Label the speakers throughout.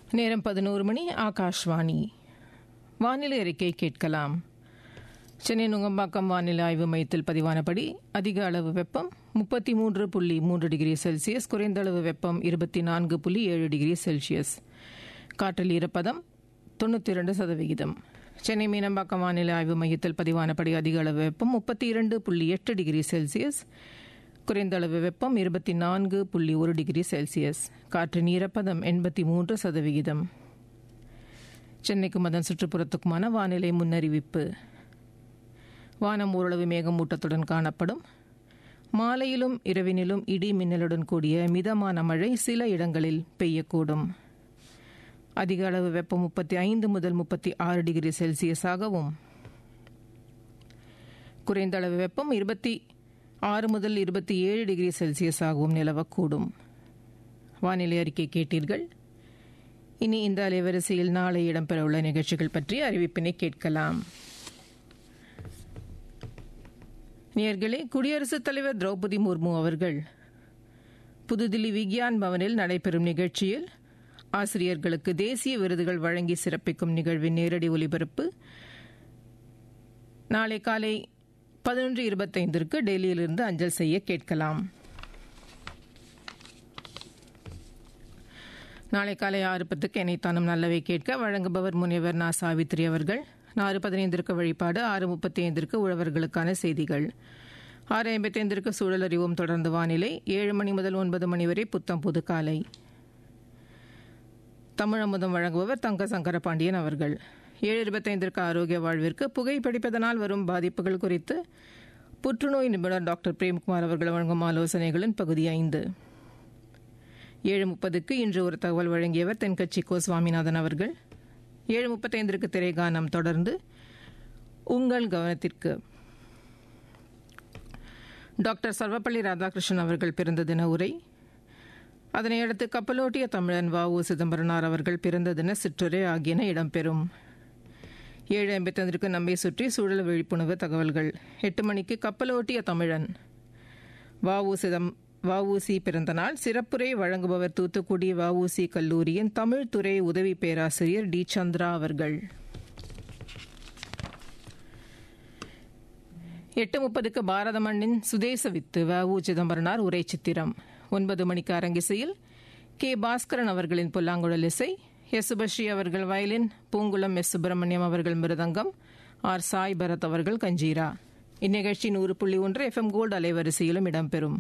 Speaker 1: நேரம் பதினோரு மணி ஆகாஷ்வாணி வானிலை அறிக்கை கேட்கலாம் சென்னை நுங்கம்பாக்கம் வானிலை ஆய்வு மையத்தில் பதிவானபடி அதிக அளவு வெப்பம் முப்பத்தி மூன்று புள்ளி மூன்று டிகிரி செல்சியஸ் குறைந்த அளவு வெப்பம் இருபத்தி நான்கு புள்ளி ஏழு டிகிரி செல்சியஸ் காற்றில் ஈரப்பதம் தொண்ணூற்றி இரண்டு சதவிகிதம் சென்னை மீனம்பாக்கம் வானிலை ஆய்வு மையத்தில் பதிவானபடி அதிக அளவு வெப்பம் முப்பத்தி இரண்டு புள்ளி எட்டு டிகிரி செல்சியஸ் குறைந்த அளவு வெப்பம் இருபத்தி நான்கு புள்ளி ஒரு டிகிரி செல்சியஸ் காற்றின் ஈரப்பதம் எண்பத்தி மூன்று சதவிகிதம் சென்னைக்கும் அதன் சுற்றுப்புறத்துக்குமான வானிலை முன்னறிவிப்பு வானம் ஓரளவு மேகமூட்டத்துடன் காணப்படும் மாலையிலும் இரவினிலும் இடி மின்னலுடன் கூடிய மிதமான மழை சில இடங்களில் பெய்யக்கூடும் அதிக அளவு வெப்பம் முப்பத்தி ஐந்து முதல் முப்பத்தி ஆறு டிகிரி செல்சியஸாகவும் குறைந்த அளவு வெப்பம் இருபத்தி ஆறு முதல் இருபத்தி ஏழு டிகிரி செல்சியஸாகவும் நிலவக்கூடும் வானிலை அறிக்கை கேட்டீர்கள் இனி இந்த அலைவரிசையில் நாளை இடம்பெறவுள்ள நிகழ்ச்சிகள் பற்றி அறிவிப்பினை கேட்கலாம் நேர்களே குடியரசுத் தலைவர் திரௌபதி முர்மு அவர்கள் புதுதில்லி விக்யான் பவனில் நடைபெறும் நிகழ்ச்சியில் ஆசிரியர்களுக்கு தேசிய விருதுகள் வழங்கி சிறப்பிக்கும் நிகழ்வின் நேரடி ஒலிபரப்பு நாளை காலை பதினொன்று இருபத்தைந்திற்கு டெல்லியிலிருந்து அஞ்சல் செய்ய கேட்கலாம் நாளை காலை ஆறு பத்துக்கு எனைத்தானும் நல்லவை கேட்க வழங்குபவர் முனைவர் நா சாவித்ரி அவர்கள் ஆறு பதினைந்திற்கு வழிபாடு ஆறு முப்பத்தி ஐந்திற்கு உழவர்களுக்கான செய்திகள் ஆறு ஐம்பத்தி ஐந்திற்கு சூழல் அறிவோம் தொடர்ந்து வானிலை ஏழு மணி முதல் ஒன்பது மணி வரை புத்தம் புது காலை தமிழமுதம் வழங்குபவர் தங்க சங்கர பாண்டியன் அவர்கள் ஏழு இருபத்தைந்திற்கு ஆரோக்கிய வாழ்விற்கு புகைப்பிடிப்பதனால் வரும் பாதிப்புகள் குறித்து புற்றுநோய் நிபுணர் டாக்டர் பிரேம்குமார் அவர்கள் வழங்கும் ஆலோசனைகளின் பகுதி ஐந்து ஏழு முப்பதுக்கு இன்று ஒரு தகவல் வழங்கியவர் தென்கட்சி கோ சுவாமிநாதன் அவர்கள் ஏழு முப்பத்தைந்திற்கு திரைகானம் தொடர்ந்து உங்கள் கவனத்திற்கு டாக்டர் சர்வப்பள்ளி ராதாகிருஷ்ணன் அவர்கள் பிறந்த தின உரை அதனையடுத்து கப்பலோட்டிய தமிழன் வ உ சிதம்பரனார் அவர்கள் பிறந்த தின சிற்றுரை ஆகியன இடம்பெறும் ஏழு ஐம்பத்தைந்திற்கு நம்மை சுற்றி சூழல் விழிப்புணர்வு தகவல்கள் எட்டு மணிக்கு கப்பலோட்டிய தமிழன் வ உ சிதம் வஉசி பிறந்த நாள் சிறப்புரை வழங்குபவர் தூத்துக்குடி வஉசி கல்லூரியின் தமிழ் துறை உதவி பேராசிரியர் டி சந்திரா அவர்கள் எட்டு முப்பதுக்கு பாரத மண்ணின் சுதேச வித்து வஉ சிதம்பரனார் உரை சித்திரம் ஒன்பது மணிக்கு அரங்கிசையில் கே பாஸ்கரன் அவர்களின் புல்லாங்குழல் இசை எஸ் சுபஸ்ரீ அவர்கள் வயலின் பூங்குளம் எஸ் சுப்பிரமணியம் அவர்கள் மிருதங்கம் ஆர் சாய் பரத் அவர்கள் கஞ்சீரா இந்நிகழ்ச்சி நூறு புள்ளி ஒன்று எஃப்எம் கோல்டு அலைவரிசையிலும் இடம்பெறும்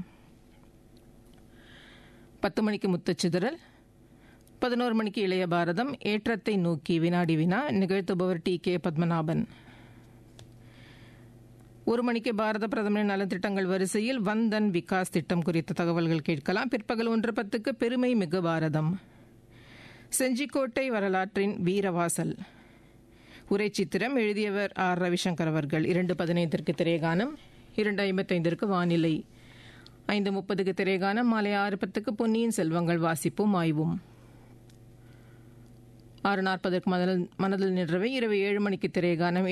Speaker 1: பத்து மணிக்கு முத்துச்சிதறல் பதினோரு மணிக்கு இளைய பாரதம் ஏற்றத்தை நோக்கி வினாடி வினா நிகழ்த்துபவர் டி கே பத்மநாபன் ஒரு மணிக்கு பாரத பிரதமரின் நலத்திட்டங்கள் வரிசையில் வந்தன் விகாஸ் திட்டம் குறித்த தகவல்கள் கேட்கலாம் பிற்பகல் ஒன்று பத்துக்கு பெருமை மிகு பாரதம் செஞ்சிக்கோட்டை வரலாற்றின் வீரவாசல் உரை சித்திரம் எழுதியவர் ஆர் ரவிசங்கர் அவர்கள் இரண்டு பதினைந்திற்கு திரைகானம் இரண்டு ஐம்பத்தைந்திற்கு வானிலை ஐந்து முப்பதுக்கு திரைகானம் மாலை ஆறு பத்துக்கு பொன்னியின் செல்வங்கள் வாசிப்பும் ஆய்வும் ஆறு நாற்பதற்கு மனதில் மனதில் நின்றவை இரவு ஏழு மணிக்கு திரைகானம்